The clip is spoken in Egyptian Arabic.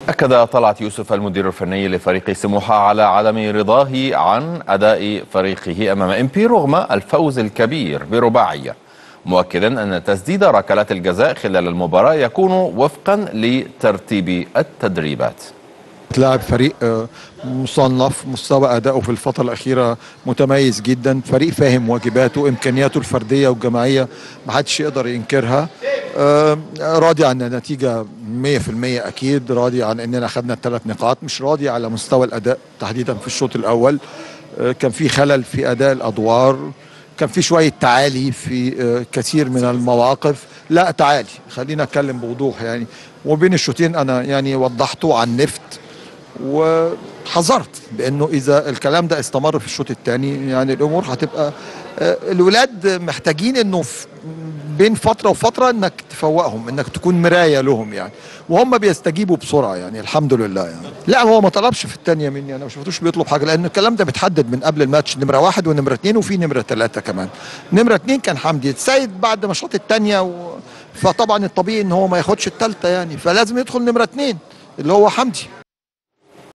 أكد طلعت يوسف المدير الفني لفريق سموحة على عدم رضاه عن أداء فريقه أمام إمبي رغم الفوز الكبير برباعية مؤكدا أن تسديد ركلات الجزاء خلال المباراة يكون وفقا لترتيب التدريبات تلاعب فريق آه، مصنف مستوى اداؤه في الفتره الاخيره متميز جدا فريق فاهم واجباته امكانياته الفرديه والجماعيه ما حدش يقدر ينكرها آه، راضي عن النتيجه 100% اكيد راضي عن اننا اخذنا الثلاث نقاط مش راضي على مستوى الاداء تحديدا في الشوط الاول آه، كان في خلل في اداء الادوار كان في شويه تعالي في آه، كثير من المواقف لا تعالي خلينا اتكلم بوضوح يعني وبين الشوطين انا يعني وضحته عن نفت وحذرت بانه اذا الكلام ده استمر في الشوط الثاني يعني الامور هتبقى آه، الولاد محتاجين انه في- بين فتره وفتره انك تفوقهم انك تكون مرايه لهم يعني وهم بيستجيبوا بسرعه يعني الحمد لله يعني لا هو ما طلبش في الثانيه مني انا ما شفتوش بيطلب حاجه لان الكلام ده بيتحدد من قبل الماتش نمره واحد ونمره اثنين وفي نمره ثلاثه كمان نمره اثنين كان حمدي السيد بعد ما شاط الثانيه و... فطبعا الطبيعي ان هو ما ياخدش الثالثه يعني فلازم يدخل نمره اثنين اللي هو حمدي